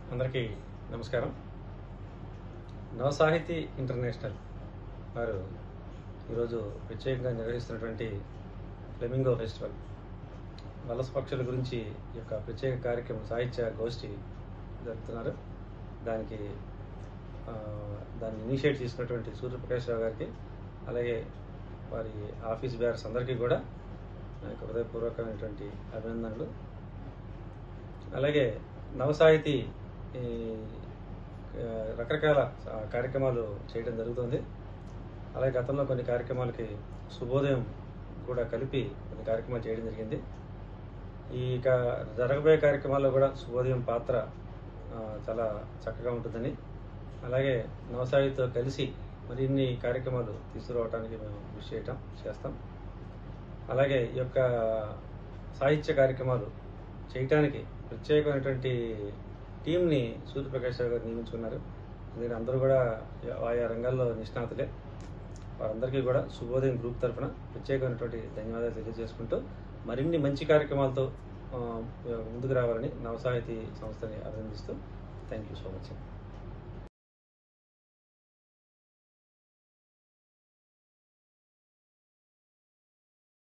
అందరికీ నమస్కారం నవసాహితీ ఇంటర్నేషనల్ వారు ఈరోజు ప్రత్యేకంగా నిర్వహిస్తున్నటువంటి ఫ్లెమింగో ఫెస్టివల్ వలస పక్షుల గురించి ఈ యొక్క ప్రత్యేక కార్యక్రమం సాహిత్య గోష్ఠి జరుపుతున్నారు దానికి ఆ, దాన్ని ఇనిషియేట్ చేసుకున్నటువంటి సూర్యప్రకాష్ రావు గారికి అలాగే వారి ఆఫీస్ బ్యారర్స్ అందరికీ కూడా నా యొక్క హృదయపూర్వకమైనటువంటి అభినందనలు అలాగే నవసాహితీ ఈ, ఆ, రకరకాల ఆ, కార్యక్రమాలు చేయడం జరుగుతుంది అలాగే గతంలో కొన్ని కార్యక్రమాలకి శుభోదయం కూడా కలిపి కొన్ని కార్యక్రమాలు చేయడం జరిగింది ఈ కా- జరగబోయే కార్యక్రమాల్లో కూడా శుభోదయం పాత్ర ఆ, చాలా చక్కగా ఉంటుందని అలాగే నవసాయితో కలిసి మరిన్ని కార్యక్రమాలు తీసుకురావడానికి మేము కృషి చేయటం చేస్తాం అలాగే ఈ యొక్క సాహిత్య కార్యక్రమాలు చేయటానికి ప్రత్యేకమైనటువంటి టీంని సూర్యప్రకాష్ రావు గారు నియమించుకున్నారు ఎందుకంటే అందరూ కూడా ఆయా రంగాల్లో నిష్ణాతులే వారందరికీ కూడా శుభోదయం గ్రూప్ తరఫున ప్రత్యేకమైనటువంటి ధన్యవాదాలు తెలియజేసుకుంటూ మరిన్ని మంచి కార్యక్రమాలతో ఆ, ముందుకు రావాలని నవసాహితీ సంస్థని అభినందిస్తూ థ్యాంక్ యూ సో మచ్